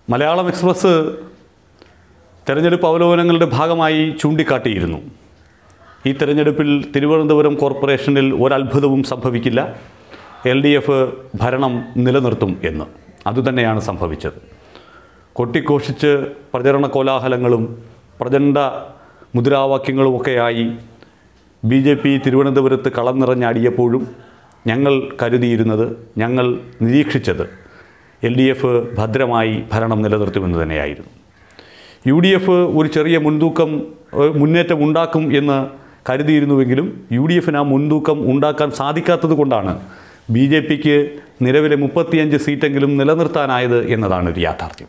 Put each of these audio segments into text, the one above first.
Malayalam express തെരഞ്ഞെടുപ്പ് അവലോകനങ്ങളുടെ ഭാഗമായി ചൂണ്ടിക്കാട്ടിയിരുന്നു ഈ തെരഞ്ഞെടുപ്പിൽ തിരുവനന്തപുരം കോർപ്പറേഷനിൽ ഒരത്ഭുതവും സംഭവിക്കില്ല എൽ ഡി എഫ് ഭരണം നിലനിർത്തും എന്ന് അതുതന്നെയാണ് സംഭവിച്ചത് കൊട്ടിഘോഷിച്ച് പ്രചരണ കോലാഹലങ്ങളും പ്രചണ്ഡ മുദ്രാവാക്യങ്ങളുമൊക്കെയായി ബി ജെ പി തിരുവനന്തപുരത്ത് കളം നിറഞ്ഞാടിയപ്പോഴും ഞങ്ങൾ കരുതിയിരുന്നത് ഞങ്ങൾ നിരീക്ഷിച്ചത് എൽ ഡി എഫ് ഭദ്രമായി ഭരണം നിലനിർത്തുമെന്ന് തന്നെയായിരുന്നു യു ഡി എഫ് ഒരു ചെറിയ മുൻതൂക്കം ഏഹ്, മുന്നേറ്റം ഉണ്ടാക്കും എന്ന് കരുതിയിരുന്നുവെങ്കിലും യു ഡി എഫിന് ആ മുൻതൂക്കം ഉണ്ടാക്കാൻ സാധിക്കാത്തത് കൊണ്ടാണ് ബി ജെ പിക്ക് നിലവിലെ മുപ്പത്തിയഞ്ച് സീറ്റെങ്കിലും നിലനിർത്താനായത് എന്നതാണ് ഒരു യാഥാർത്ഥ്യം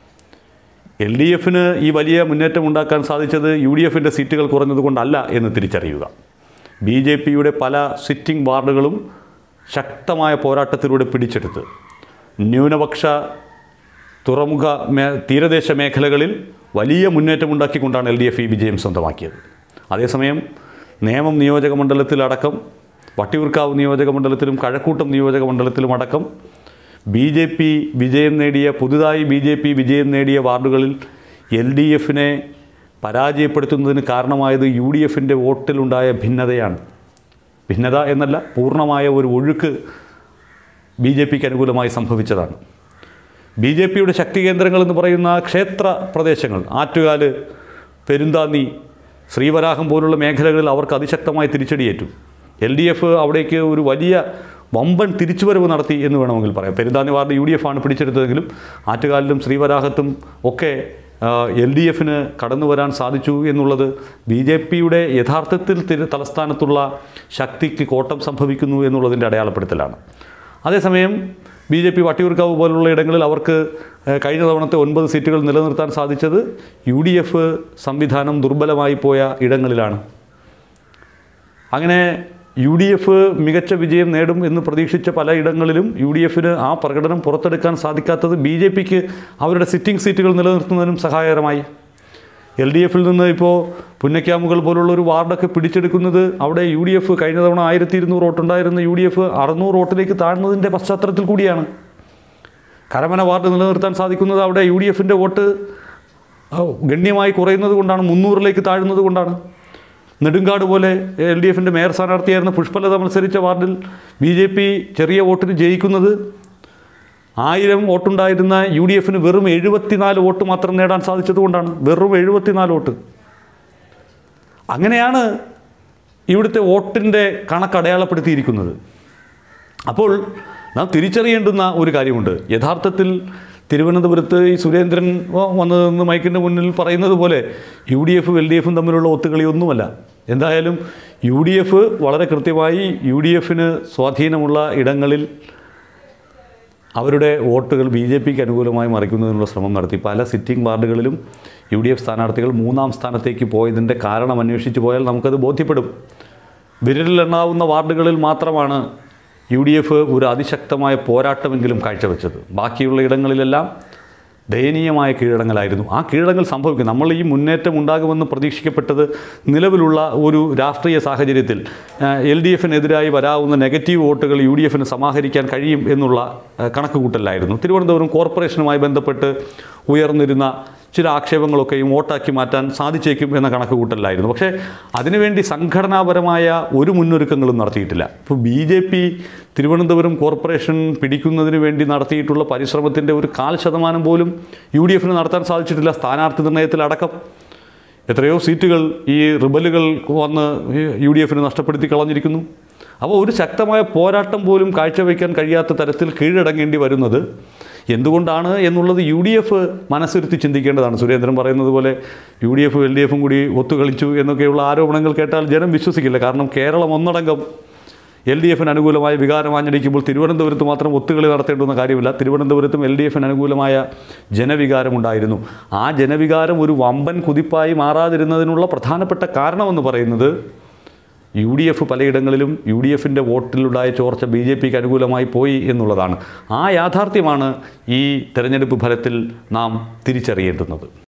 എൽ ഡി എഫിന് ഈ വലിയ മുന്നേറ്റം ഉണ്ടാക്കാൻ സാധിച്ചത് യു ഡി എഫിൻ്റെ സീറ്റുകൾ കുറഞ്ഞതുകൊണ്ടല്ല എന്ന് തിരിച്ചറിയുക ബി ജെ പിയുടെ പല സിറ്റിംഗ് വാർഡുകളും ശക്തമായ പോരാട്ടത്തിലൂടെ പിടിച്ചെടുത്ത് ന്യൂനപക്ഷ തുറമുഖ മേ തീരദേശ മേഖലകളിൽ വലിയ മുന്നേറ്റമുണ്ടാക്കിക്കൊണ്ടാണ് എൽ ഡി എഫ് ഈ വിജയം സ്വന്തമാക്കിയത് അതേസമയം നേമം നിയോജക മണ്ഡലത്തിലടക്കം വട്ടിയൂർക്കാവ് നിയോജക മണ്ഡലത്തിലും കഴക്കൂട്ടം നിയോജക മണ്ഡലത്തിലും അടക്കം ബി ജെ പി വിജയം നേടിയ പുതുതായി ബി ജെ പി വിജയം നേടിയ വാർഡുകളിൽ എൽ ഡി എഫിനെ പരാജയപ്പെടുത്തുന്നതിന് കാരണമായത് യു ഡി എഫിൻ്റെ വോട്ടിലുണ്ടായ ഭിന്നതയാണ് ഭിന്നത എന്നല്ല പൂർണ്ണമായ ഒരു ഒഴുക്ക് ബി ജെ പിക്ക് അനുകൂലമായി സംഭവിച്ചതാണ് ബി ജെ പിയുടെ ശക്തി കേന്ദ്രങ്ങൾ എന്ന് പറയുന്ന ക്ഷേത്ര പ്രദേശങ്ങൾ ആറ്റുകാല് പെരുന്താന്നി ശ്രീവരാഹം പോലുള്ള മേഖലകളിൽ അവർക്ക് അതിശക്തമായി തിരിച്ചടിയേറ്റു എൽ ഡി എഫ് അവിടേക്ക് ഒരു വലിയ വമ്പൻ തിരിച്ചുവരവ് നടത്തി എന്ന് വേണമെങ്കിൽ പറയാം Perunthanni ward U D F ആണ് പിടിച്ചെടുത്തതെങ്കിലും ആറ്റുകാലിലും ശ്രീവരാഹത്തും ഒക്കെ എൽ ഡി എഫിന് കടന്നു വരാൻ സാധിച്ചു എന്നുള്ളത് ബി ജെ പിയുടെ യഥാർത്ഥത്തിൽ തിരു തലസ്ഥാനത്തുള്ള ശക്തിക്ക് കോട്ടം സംഭവിക്കുന്നു എന്നുള്ളതിൻ്റെ അടയാളപ്പെടുത്തലാണ് അതേസമയം ബി ജെ പി വട്ടിയൂർക്കാവ് പോലുള്ള ഇടങ്ങളിൽ അവർക്ക് ഏഹ്, കഴിഞ്ഞ തവണത്തെ ഒൻപത് സീറ്റുകൾ നിലനിർത്താൻ സാധിച്ചത് യു ഡി എഫ് സംവിധാനം ദുർബലമായി പോയ ഇടങ്ങളിലാണ് അങ്ങനെ യു ഡി എഫ് മികച്ച വിജയം നേടും എന്ന് പ്രതീക്ഷിച്ച പല ഇടങ്ങളിലും യു ഡി എഫിന് ആ പ്രകടനം പുറത്തെടുക്കാൻ സാധിക്കാത്തത് ബി ജെ പിക്ക് അവരുടെ സിറ്റിംഗ് സീറ്റുകൾ നിലനിർത്തുന്നതിനും സഹായകരമായി എൽ ഡി എഫിൽ നിന്ന് ഇപ്പോൾ പുന്നയ്ക്കാമുകൾ പോലുള്ള ഒരു വാർഡൊക്കെ പിടിച്ചെടുക്കുന്നത് അവിടെ യു ഡി എഫ് കഴിഞ്ഞ തവണ ആയിരത്തി ഇരുന്നൂറ് വോട്ടുണ്ടായിരുന്ന യു ഡി എഫ് അറുന്നൂറ് വോട്ടിലേക്ക് താഴ്ന്നതിൻ്റെ പശ്ചാത്തലത്തിൽ കൂടിയാണ് കരമന വാർഡ് നിലനിർത്താൻ സാധിക്കുന്നത് അവിടെ യു ഡി എഫിൻ്റെ വോട്ട് ആ, ഗണ്യമായി കുറയുന്നത് കൊണ്ടാണ് മുന്നൂറിലേക്ക് താഴുന്നത് കൊണ്ടാണ് നെടുങ്കാട് പോലെ എൽ ഡി എഫിൻ്റെ മേയർ സ്ഥാനാർത്ഥിയായിരുന്ന പുഷ്പലത മത്സരിച്ച വാർഡിൽ ബി ജെ പി ചെറിയ വോട്ടിന് ജയിക്കുന്നത് ആയിരം വോട്ടുണ്ടായിരുന്ന യു ഡി എഫിന് വെറും എഴുപത്തിനാല് വോട്ട് മാത്രം നേടാൻ സാധിച്ചതുകൊണ്ടാണ് വെറും എഴുപത്തിനാല് വോട്ട് അങ്ങനെയാണ് ഇവിടുത്തെ വോട്ടിൻ്റെ കണക്ക് അടയാളപ്പെടുത്തിയിരിക്കുന്നത് അപ്പോൾ നാം തിരിച്ചറിയേണ്ടുന്ന ഒരു കാര്യമുണ്ട് യഥാർത്ഥത്തിൽ തിരുവനന്തപുരത്ത് ഈ സുരേന്ദ്രൻ വ- വന്ന് നിന്ന് മൈക്കിൻ്റെ മുന്നിൽ പറയുന്നത് പോലെ യു ഡി എഫും എൽ ഡി എഫും തമ്മിലുള്ള ഒത്തുകളിയൊന്നുമല്ല എന്തായാലും യു ഡി എഫ് വളരെ കൃത്യമായി യു ഡി എഫിന് സ്വാധീനമുള്ള ഇടങ്ങളിൽ അവരുടെ വോട്ടുകൾ ബി ജെ പിക്ക് അനുകൂലമായി മറിക്കുന്നതിനുള്ള ശ്രമം നടത്തി പല സിറ്റിംഗ് വാർഡുകളിലും യു ഡി എഫ് സ്ഥാനാർത്ഥികൾ മൂന്നാം സ്ഥാനത്തേക്ക് പോയതിൻ്റെ കാരണം അന്വേഷിച്ച് പോയാൽ നമുക്കത് ബോധ്യപ്പെടും വിരലിലെണ്ണാവുന്ന വാർഡുകളിൽ മാത്രമാണ് യു ഡി എഫ് ഒരു അതിശക്തമായ പോരാട്ടമെങ്കിലും കാഴ്ചവെച്ചത് ബാക്കിയുള്ള ഇടങ്ങളിലെല്ലാം ദയനീയമായ കീഴടങ്ങലായിരുന്നു ആ കീഴടങ്ങൽ സംഭവിക്കും നമ്മൾ ഈ മുന്നേറ്റം ഉണ്ടാകുമെന്ന് പ്രതീക്ഷിക്കപ്പെട്ടത് നിലവിലുള്ള ഒരു രാഷ്ട്രീയ സാഹചര്യത്തിൽ എൽ ഡി എഫിനെതിരായി വരാവുന്ന നെഗറ്റീവ് വോട്ടുകൾ യു ഡി എഫിന് സമാഹരിക്കാൻ കഴിയും എന്നുള്ള ആ, കണക്കുകൂട്ടലായിരുന്നു തിരുവനന്തപുരം കോർപ്പറേഷനുമായി ബന്ധപ്പെട്ട് ഉയർന്നിരുന്ന ചില ആക്ഷേപങ്ങളൊക്കെയും വോട്ടാക്കി മാറ്റാൻ സാധിച്ചേക്കും എന്ന കണക്കുകൂട്ടലായിരുന്നു പക്ഷേ അതിനുവേണ്ടി സംഘടനാപരമായ ഒരു മുന്നൊരുക്കങ്ങളും നടത്തിയിട്ടില്ല ഇപ്പോൾ B J P Thiruvananthapuram corporation പിടിക്കുന്നതിന് വേണ്ടി നടത്തിയിട്ടുള്ള പരിശ്രമത്തിൻ്റെ ഒരു കാൽ ശതമാനം പോലും യു ഡി എഫിന് നടത്താൻ സാധിച്ചിട്ടില്ല സ്ഥാനാർത്ഥി നിർണയത്തിലടക്കം എത്രയോ സീറ്റുകൾ ഈ റിബലുകൾ വന്ന് യു ഡി എഫിന് നഷ്ടപ്പെടുത്തി കളഞ്ഞിരിക്കുന്നു അപ്പോൾ ഒരു ശക്തമായ പോരാട്ടം പോലും കാഴ്ചവെക്കാൻ കഴിയാത്ത തരത്തിൽ കീഴടങ്ങേണ്ടി വരുന്നത് എന്തുകൊണ്ടാണ് എന്നുള്ളത് യു ഡി എഫ് മനസ്സിരുത്തി ചിന്തിക്കേണ്ടതാണ് സുരേന്ദ്രൻ പറയുന്നത് പോലെ യു ഡി എഫും എൽ ഡി എഫും കൂടി ഒത്തുകളിച്ചു എന്നൊക്കെയുള്ള ആരോപണങ്ങൾ കേട്ടാൽ ജനം വിശ്വസിക്കില്ല കാരണം കേരളം ഒന്നടങ്കം എൽ ഡി എഫിന് അനുകൂലമായ വികാരം ആഞ്ഞടിക്കുമ്പോൾ തിരുവനന്തപുരത്ത് മാത്രം ഒത്തുകളി നടത്തേണ്ടുന്ന കാര്യമില്ല തിരുവനന്തപുരത്തും എൽ ഡി എഫിന് അനുകൂലമായ ജനവികാരമുണ്ടായിരുന്നു ആ ജനവികാരം ഒരു വമ്പൻ കുതിപ്പായി മാറാതിരുന്നതിനുള്ള പ്രധാനപ്പെട്ട കാരണമെന്ന് പറയുന്നത് യു ഡി എഫ് പലയിടങ്ങളിലും യു ഡി എഫിൻ്റെ വോട്ടിലുണ്ടായ ചോർച്ച ബി ജെ പിക്ക് അനുകൂലമായി പോയി എന്നുള്ളതാണ് ആ യാഥാർത്ഥ്യമാണ് ഈ തെരഞ്ഞെടുപ്പ് ഫലത്തിൽ നാം തിരിച്ചറിയേണ്ടുന്നത്